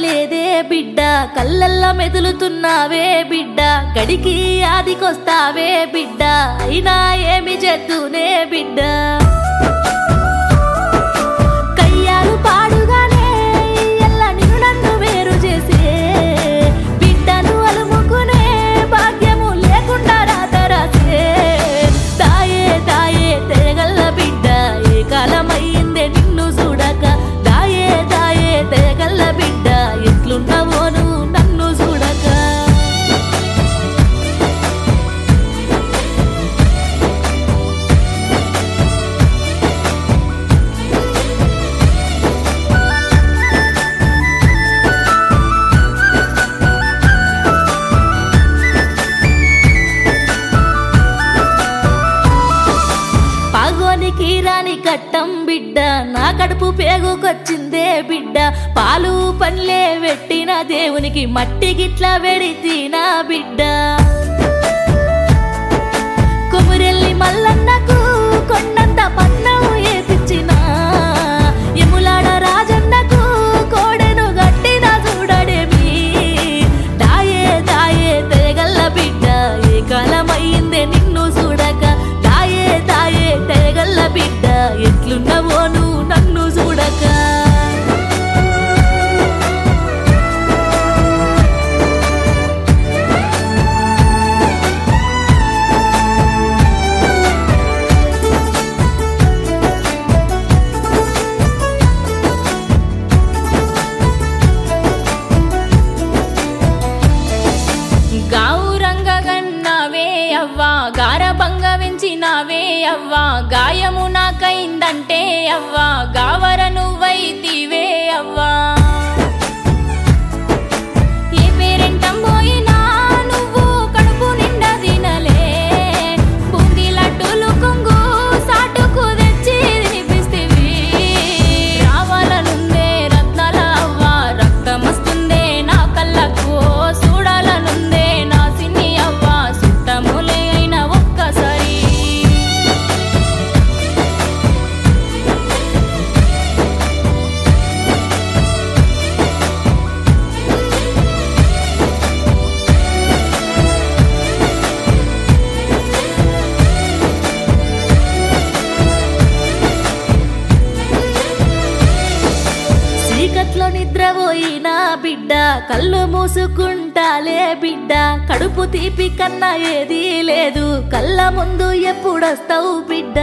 లేదే బిడ్డ కళ్ళల్లా మెదులుతున్నావే బిడ్డ గడికి ఆదికొస్తావే బిడ్డ అయినా ఏమి చేద్దునే బిడ్డ కయ్యాలు పాడుగానే ఎల్ల నిన్ను నన్ను వేరు చేసే బిడ్డను అలుముకునే భాగ్యము లేకుండా రాతరాసే దాయే దాయే తెగల్ల బిడ్డ ఏ కాలమయ్యిందే నిన్ను చూడక దాయే దాయే తెగల్ల బిడ్డ ఎట్లున్నావో నువ్వు నన్ను చూడక పాగోనికి రాని కట్టం బిడ్డ నా కడుపు పేగుకొచ్చిందే బిడ్డ పాలు పనిలే పెట్టిన దేవునికి మట్టి గిట్ల వెడితీనా బిడ్డ కొమురెల్లి మల్లన్నకు కొండంత పన్నం ఏపిచ్చిన ఎములాడ రాజన్నకు కోడెను గట్టిన చూడడేమి దాయే దాయే తెగల్ల బిడ్డ ఏ కాలమయ్యిందే నిన్ను చూడక దాయే దాయే తెగల్ల బిడ్డ ఎట్లున్నవో నువ్వు నన్ను చూడక గావురంగగన్నవే అవ్వా గారభంగ వెంచినవే అవ్వా గాయము నాకైందంటే అవ్వా గావర నువ్వైతివే అవ్వా ఏ పేరెంటం పోయినా నువ్వు కడుపు నిండా తినలే బూందీ లడ్డూలు కొంగు సాటుకు తెచ్చి తినిపిస్తేవి రావాలనుందే రత్నాల అవ్వ రక్తమస్తుందే నా కళ్ళకు చూడాలనుందే నా సిన్ని అవ్వ సుట్టములే అయిన ఒక్కసారి చీకట్లో నిద్రపోయినా బిడ్డ కళ్ళు మూసుకుంటాలే బిడ్డ కడుపు తీపి కన్నా ఏదీ లేదు కళ్ళ ముందు ఎప్పుడొస్తావు బిడ్డ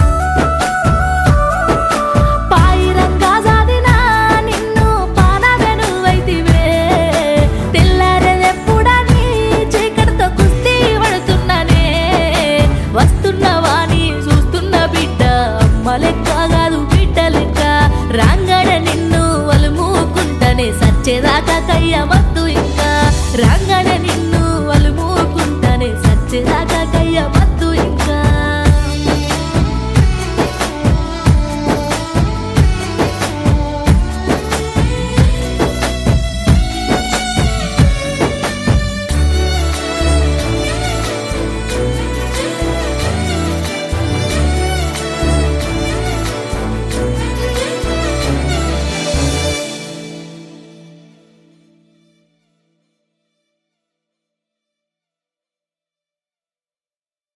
పాయిరంగా సాధినా నిన్ను పానవెనువైతివే తెల్లారేదెప్పుడని చీకటితో కుస్తీ పడుతున్నానే వస్తున్నవాని చూస్తున్న బిడ్డ అమ్మ లెక్క కాదు బిడ్డ లెక్క రాంగడ నిన్ను వలుముకుంటనే సచ్చేదాకా కయ్యమద్దు ఇంకా రాంగడ నిన్ను వలుముకుంటనే సచ్చేదాకా కయ్యమ